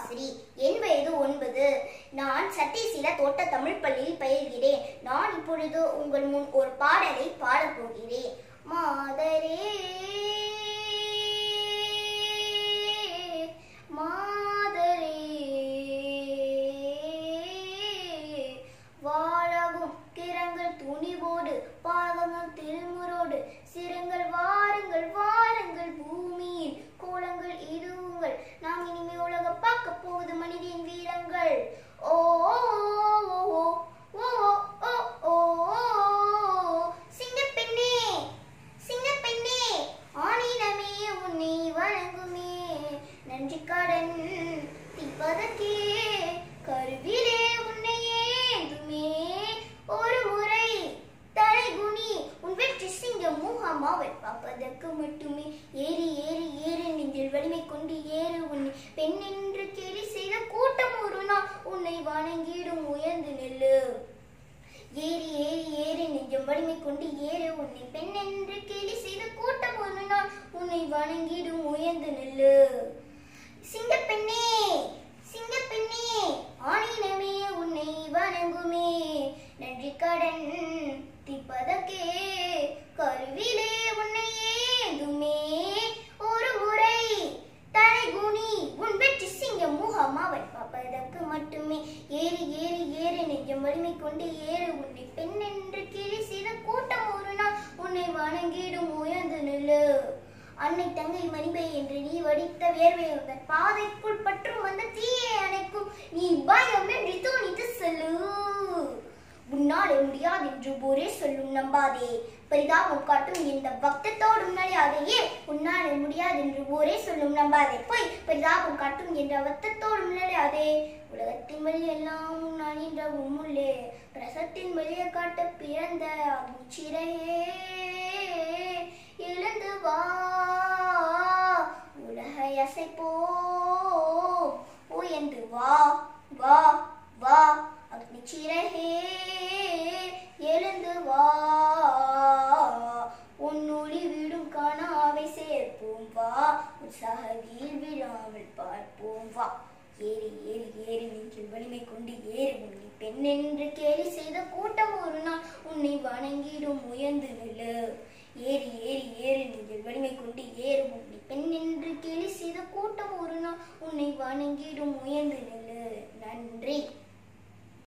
ராமேஸ்வரி என் வயது ஒன்பது நான் சத்தியசீல தோட்ட தமிழ் பள்ளியில் பயில்கிறேன் நான் இப்பொழுது உங்கள் முன் ஒரு பாடலை பாடப் போகிறேன் மாதரே மாதரே வாழகும் கிரங்கள் துணிவோடு பாகங்கள் திருமுறோடு சிரங்கள் வாருங்கள் வாருங்கள் பூமியில் கோலங்கள் இதுவுங்கள் நாம் இனிமே உலக பார்க்க போவது மனிதன் வீரங்கள் ஓ ஓ, ஓ, ஓ, ஓ, ஓ, ஓ, சிங்கப்பெண்ணே சிங்கப்பெண்ணே ஆணினமே உன்னை வணங்குமே நன்றி கடன் திப்பதற்கே கருவிலே உன்னை ஏந்துமே ஒரு முறை தலைகுனி உன் வெற்றி சிங்க முகமாவை பார்ப்பதற்கு மட்டுமே ஏறி ஏறி ஏறு நெஞ்சில் வலிமை கொண்டு ஏறு உன்னை பெண் என்று கேலி செய்த கூட்டம் ஒரு நாள் உன்னை வணங்கிடும் உயர்ந்து நெல்லு ஏறி ஏறி ஏறி நெஞ்சம் வலிமை கொண்டு ஏறு உன்னை பெண் என்று கேலி செய்த கூட்டம் ஒரு நாள் உன்னை வணங்கிடும் உயர்ந்து நெல்லு சிங்கப்பெண்ணே சிங்கப்பெண்ணே ஆணினமே உன்னை வணங்குமே நன்றி கடன் திப்பதற்கே கருவிலே உன்னை ஏதுமே ஒரு முறை தலைகுனி உன் வெற்றி சிங்க முகமாவை பார்ப்பதற்கு மட்டுமே ஏறி ஏறி ஏறி நெஞ்சம் வலிமை கொண்டு ஏறு உன்னை பெண் என்று கிளி செய்த கூட்டம் ஒரு நாள் உன்னை வணங்கிடும் உயர்ந்து நில்லு அன்னை தங்கை மணிபை என்று நீ வடித்த வேர்வை உந்தன் பாதைக்குள் பற்றும் வந்த தீயை அணைக்கும் நீ பயம் என்று தோணித்து செல்லு உன்னாலே முடியாது என்று ஒரே சொல்லும் நம்பாதே பரிதாபம் காட்டும் இந்த பக்தத்தோடும் நடையாதையே உன்னாலே முடியாது என்று ஒரே சொல்லும் நம்பாதே போய் பரிதாபம் காட்டும் என்ற வத்தத்தோடும் நடையாதே உலகத்தின் வழி எல்லாம் நான் என்ற உம்முள்ளே பிரசத்தின் வழியை காட்ட பிறந்த அச்சிறையே எழுந்து வா உலகை அசைப்போ உயர்ந்து வா வா வா அக்னி சிறகே எழுந்து வா உன் ஒளி விடும் கனாவை சேர்ப்போம் வா உன் சகதியில் விழாமல் பார்ப்போம் வா ஏறி ஏறி ஏறி நெஞ்சில் வலிமை கொண்டு ஏறு உன்னை பெண் என்று கேலி செய்த கூட்டம் ஒரு நாள் உன்னை வணங்கிடும் உயர்ந்து நில்லு ஏறி ஏறி ஏறி நெஞ்சில் வலிமை கொண்டு ஏறு உன்னை பெண் என்று கேலி செய்த கூட்டம் ஒரு நாள் உன்னை வணங்கிடும் உயர்ந்து நில்லு நன்றி